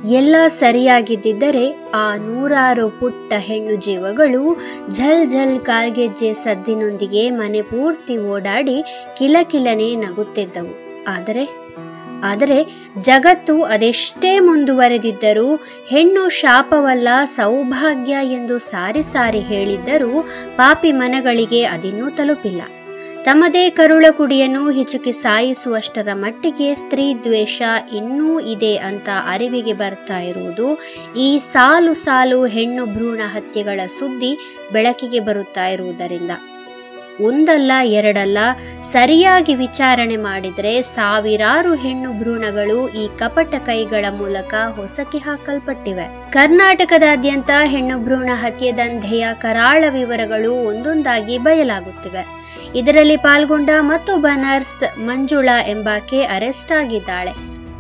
ಎಲ್ಲ ಸರಿಯಾಗಿದ್ದಿದ್ದರೆ ಆ ನೂರಾರು ಪುಟ್ಟ ಹೆಣ್ಣು ಜೀವಗಳು ಝಲ್ ಝಲ್ ಕಾಲ್ಗೆಜ್ಜೆ ಸದ್ದಿನೊಂದಿಗೆ ಮನೆ ಪೂರ್ತಿ ಓಡಾಡಿ ಕಿಲಕಿಲನೆ ನಗುತ್ತಿದ್ದವು ಆದರೆ ಆದರೆ ಜಗತ್ತು ಅದೆಷ್ಟೇ ಮುಂದುವರೆದಿದ್ದರೂ ಹೆಣ್ಣು ಶಾಪವಲ್ಲ ಸೌಭಾಗ್ಯ ಎಂದು ಸಾರಿ ಸಾರಿ ಹೇಳಿದ್ದರೂ ಪಾಪಿ ಮನಗಳಿಗೆ ಅದಿನ್ನೂ ತಲುಪಿಲ್ಲ ತಮ್ಮದೇ ಕರುಳ ಕುಡಿಯನ್ನು ಹಿಚುಕಿ ಸಾಯಿಸುವಷ್ಟರ ಮಟ್ಟಿಗೆ ಸ್ತ್ರೀ ದ್ವೇಷ ಇನ್ನೂ ಇದೆ ಅಂತ ಅರಿವಿಗೆ ಬರ್ತಾ ಇರುವುದು ಈ ಸಾಲು ಸಾಲು ಹೆಣ್ಣು ಭ್ರೂಣ ಹತ್ಯೆಗಳ ಸುದ್ದಿ ಬೆಳಕಿಗೆ ಬರುತ್ತಾ ಇರುವುದರಿಂದ ಒಂದಲ್ಲ ಎರಡಲ್ಲ ಸರಿಯಾಗಿ ವಿಚಾರಣೆ ಮಾಡಿದರೆ ಸಾವಿರಾರು ಹೆಣ್ಣು ಭ್ರೂಣಗಳು ಈ ಕಪಟ ಕೈಗಳ ಮೂಲಕ ಹೊಸಕಿ ಹಾಕಲ್ಪಟ್ಟಿವೆ ಕರ್ನಾಟಕದಾದ್ಯಂತ ಹೆಣ್ಣು ಭ್ರೂಣ ಹತ್ಯೆ ದಂಧೆಯ ಕರಾಳ ವಿವರಗಳು ಒಂದೊಂದಾಗಿ ಬಯಲಾಗುತ್ತಿವೆ ಇದರಲ್ಲಿ ಪಾಲ್ಗೊಂಡ ಮತ್ತೊಬ್ಬ ನರ್ಸ್ ಮಂಜುಳಾ ಎಂಬಾಕೆ ಅರೆಸ್ಟ್ ಆಗಿದ್ದಾಳೆ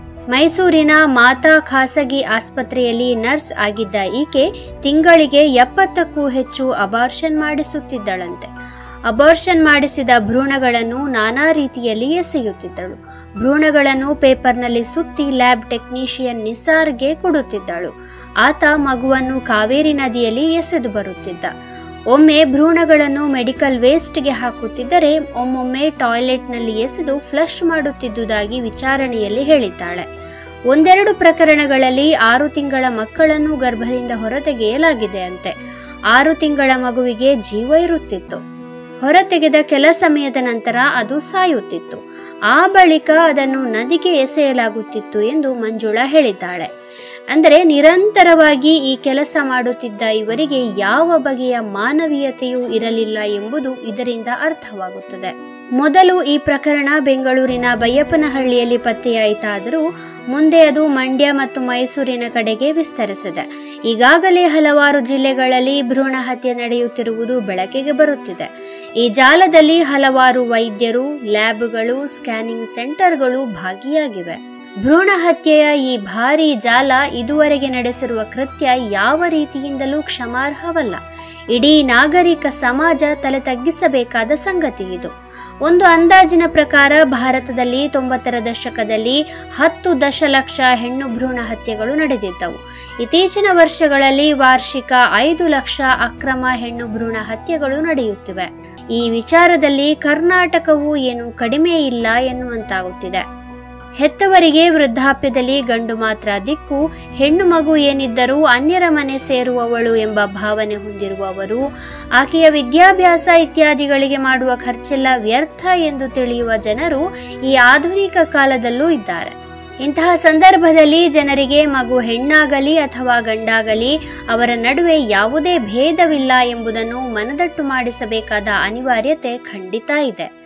ಮೈಸೂರಿನ ಮಾತಾ ಖಾಸಗಿ ಆಸ್ಪತ್ರೆಯಲ್ಲಿ ನರ್ಸ್ ಆಗಿದ್ದ ಈಕೆ ತಿಂಗಳಿಗೆ ಎಪ್ಪತ್ತಕ್ಕೂ ಹೆಚ್ಚು ಅಬಾರ್ಷನ್ ಮಾಡಿಸುತ್ತಿದ್ದಳಂತೆ ಅಬಾರ್ಷನ್ ಮಾಡಿಸಿದ ಭ್ರೂಣಗಳನ್ನು ನಾನಾ ರೀತಿಯಲ್ಲಿ ಎಸೆಯುತ್ತಿದ್ದಳು ಭ್ರೂಣಗಳನ್ನು ಪೇಪರ್ನಲ್ಲಿ ಸುತ್ತಿ ಲ್ಯಾಬ್ ಟೆಕ್ನಿಷಿಯನ್ ನಿಸಾರ್ಗೆ ಕೊಡುತ್ತಿದ್ದಳು ಆತ ಮಗುವನ್ನು ಕಾವೇರಿ ನದಿಯಲ್ಲಿ ಎಸೆದು ಬರುತ್ತಿದ್ದ ಒಮ್ಮೆ ಭ್ರೂಣಗಳನ್ನು ಮೆಡಿಕಲ್ ವೇಸ್ಟ್ಗೆ ಹಾಕುತ್ತಿದ್ದರೆ ಒಮ್ಮೊಮ್ಮೆ ಟಾಯ್ಲೆಟ್ನಲ್ಲಿ ಎಸೆದು ಫ್ಲಶ್ ಮಾಡುತ್ತಿದ್ದುದಾಗಿ ವಿಚಾರಣೆಯಲ್ಲಿ ಹೇಳಿದ್ದಾಳೆ ಒಂದೆರಡು ಪ್ರಕರಣಗಳಲ್ಲಿ ಆರು ತಿಂಗಳ ಮಕ್ಕಳನ್ನು ಗರ್ಭದಿಂದ ಹೊರತೆಗೆಯಲಾಗಿದೆ ಅಂತೆ ಆರು ತಿಂಗಳ ಮಗುವಿಗೆ ಜೀವ ಇರುತ್ತಿತ್ತು ಹೊರತೆಗೆದ ಕೆಲ ಸಮಯದ ನಂತರ ಅದು ಸಾಯುತ್ತಿತ್ತು ಆ ಬಳಿಕ ಅದನ್ನು ನದಿಗೆ ಎಸೆಯಲಾಗುತ್ತಿತ್ತು ಎಂದು ಮಂಜುಳಾ ಹೇಳಿದ್ದಾಳೆ ಅಂದರೆ ನಿರಂತರವಾಗಿ ಈ ಕೆಲಸ ಮಾಡುತ್ತಿದ್ದ ಇವರಿಗೆ ಯಾವ ಬಗೆಯ ಮಾನವೀಯತೆಯೂ ಇರಲಿಲ್ಲ ಎಂಬುದು ಇದರಿಂದ ಅರ್ಥವಾಗುತ್ತದೆ ಮೊದಲು ಈ ಪ್ರಕರಣ ಬೆಂಗಳೂರಿನ ಬೈಯಪ್ಪನಹಳ್ಳಿಯಲ್ಲಿ ಪತ್ತೆಯಾಯಿತಾದರೂ ಮುಂದೆ ಅದು ಮಂಡ್ಯ ಮತ್ತು ಮೈಸೂರಿನ ಕಡೆಗೆ ವಿಸ್ತರಿಸಿದೆ ಈಗಾಗಲೇ ಹಲವಾರು ಜಿಲ್ಲೆಗಳಲ್ಲಿ ಭ್ರೂಣ ಹತ್ಯೆ ನಡೆಯುತ್ತಿರುವುದು ಬೆಳಕಿಗೆ ಬರುತ್ತಿದೆ ಈ ಜಾಲದಲ್ಲಿ ಹಲವಾರು ವೈದ್ಯರು ಲ್ಯಾಬ್ಗಳು ಸ್ಕ್ಯಾನಿಂಗ್ ಸೆಂಟರ್ಗಳು ಭಾಗಿಯಾಗಿವೆ ಭ್ರೂಣ ಹತ್ಯೆಯ ಈ ಭಾರೀ ಜಾಲ ಇದುವರೆಗೆ ನಡೆಸಿರುವ ಕೃತ್ಯ ಯಾವ ರೀತಿಯಿಂದಲೂ ಕ್ಷಮಾರ್ಹವಲ್ಲ ಇಡೀ ನಾಗರಿಕ ಸಮಾಜ ತಲೆ ತಗ್ಗಿಸಬೇಕಾದ ಸಂಗತಿ ಇದು ಒಂದು ಅಂದಾಜಿನ ಪ್ರಕಾರ ಭಾರತದಲ್ಲಿ ತೊಂಬತ್ತರ ದಶಕದಲ್ಲಿ ಹತ್ತು ದಶಲಕ್ಷ ಹೆಣ್ಣು ಭ್ರೂಣ ಹತ್ಯೆಗಳು ನಡೆದಿದ್ದವು ಇತ್ತೀಚಿನ ವರ್ಷಗಳಲ್ಲಿ ವಾರ್ಷಿಕ ಐದು ಲಕ್ಷ ಅಕ್ರಮ ಹೆಣ್ಣು ಭ್ರೂಣ ಹತ್ಯೆಗಳು ನಡೆಯುತ್ತಿವೆ ಈ ವಿಚಾರದಲ್ಲಿ ಕರ್ನಾಟಕವು ಏನು ಕಡಿಮೆ ಇಲ್ಲ ಎನ್ನುವಂತಾಗುತ್ತಿದೆ ಹೆತ್ತವರಿಗೆ ವೃದ್ಧಾಪ್ಯದಲ್ಲಿ ಗಂಡು ಮಾತ್ರ ದಿಕ್ಕು ಹೆಣ್ಣು ಮಗು ಏನಿದ್ದರೂ ಅನ್ಯರ ಮನೆ ಸೇರುವವಳು ಎಂಬ ಭಾವನೆ ಹೊಂದಿರುವವರು ಆಕೆಯ ವಿದ್ಯಾಭ್ಯಾಸ ಇತ್ಯಾದಿಗಳಿಗೆ ಮಾಡುವ ಖರ್ಚೆಲ್ಲ ವ್ಯರ್ಥ ಎಂದು ತಿಳಿಯುವ ಜನರು ಈ ಆಧುನಿಕ ಕಾಲದಲ್ಲೂ ಇದ್ದಾರೆ ಇಂತಹ ಸಂದರ್ಭದಲ್ಲಿ ಜನರಿಗೆ ಮಗು ಹೆಣ್ಣಾಗಲಿ ಅಥವಾ ಗಂಡಾಗಲಿ ಅವರ ನಡುವೆ ಯಾವುದೇ ಭೇದವಿಲ್ಲ ಎಂಬುದನ್ನು ಮನದಟ್ಟು ಮಾಡಿಸಬೇಕಾದ ಅನಿವಾರ್ಯತೆ ಖಂಡಿತ ಇದೆ